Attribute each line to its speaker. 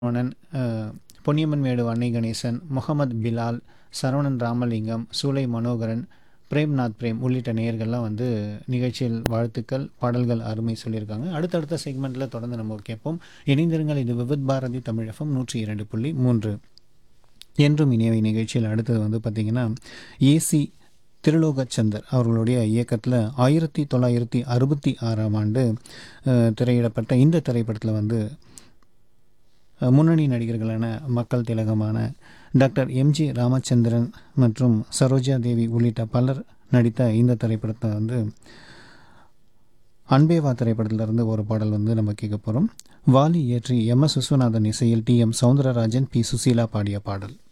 Speaker 1: சரவணன் அஹ், பொன்னியம்மன் மேடு அன்னை கணேசன் முகமது பிலால் சரவணன் ராமலிங்கம் சூலை மனோகரன் பிரேம்நாத் பிரேம் உள்ளிட்ட நேயர்கள்லாம் வந்து நிகழ்ச்சியில் வாழ்த்துக்கள் பாடல்கள் அருமை சொல்லியிருக்காங்க அடுத்தடுத்த செக்மெண்ட்டில் தொடர்ந்து நம்ம கேட்போம் இணைந்திருங்கள் இது விவித் பாரதி தமிழகம் நூற்றி இரண்டு புள்ளி மூன்று என்றும் இனியவை நிகழ்ச்சியில் அடுத்தது வந்து பார்த்திங்கன்னா ஏசி திருலோகச்சந்தர் அவர்களுடைய இயக்கத்தில் ஆயிரத்தி தொள்ளாயிரத்தி அறுபத்தி ஆறாம் ஆண்டு அஹ், திரையிடப்பட்ட இந்த திரைப்படத்தில் வந்து அஹ், முன்னணி நடிகர்களான மக்கள் திலகமான டாக்டர் எம்ஜி ராமச்சந்திரன் மற்றும் சரோஜா தேவி உள்ளிட்ட பலர் நடித்த இந்த திரைப்படத்தை வந்து அன்பேவா திரைப்படத்திலிருந்து ஒரு பாடல் வந்து நம்ம கேட்க போகிறோம் வாலி இயற்றி எம் எஸ் விஸ்வநாதன் இசையில் T M Soundararajan P Susheela பாடிய பாடல்